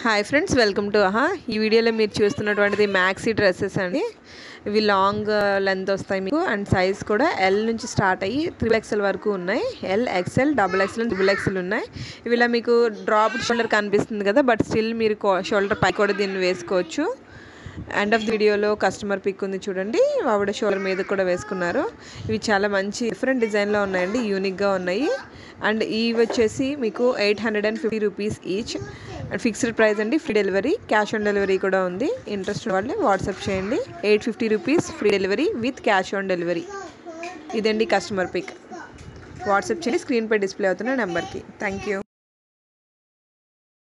hi friends welcome to ఆహా ఈ వీడియోలో మీరు చూస్తున్నటువంటిది మ్యాక్సీ డ్రెస్సెస్ అండి ఇవి లాంగ్ లెంత్ వస్తాయి మీకు అండ్ సైజ్ కూడా ఎల్ నుంచి స్టార్ట్ అయ్యి త్రిబుల్ ఎక్స్ఎల్ వరకు ఉన్నాయి L XL double XL triple XL ఉన్నాయి ఇవి ఇలా మీకు డ్రాప్ షోల్డర్ కనిపిస్తుంది కదా బట్ స్టిల్ మీరు షోల్డర్ పై కూడా దీన్ని వేసుకోవచ్చు ఎండ్ ఆఫ్ ది వీడియోలో కస్టమర్ పిక్ ఉంది చూడండి ఆవిడ షోల్డర్ మీద కూడా వేసుకున్నారు ఇవి చాలా మంచి డిఫరెంట్ డిజైన్లో ఉన్నాయండి యూనిక్గా ఉన్నాయి అండ్ ఇవి వచ్చేసి మీకు eight hundred and fifty rupees each and fixed price అండి free delivery cash on delivery కూడా ఉంది ఇంట్రెస్ట్ వాళ్ళు వాట్సాప్ చేయండి eight fifty rupees free delivery with cash on delivery ఇదండి కస్టమర్ పిక్ వాట్సాప్ చేయండి స్క్రీన్పై డిస్ప్లే అవుతున్న నెంబర్కి థ్యాంక్ యూ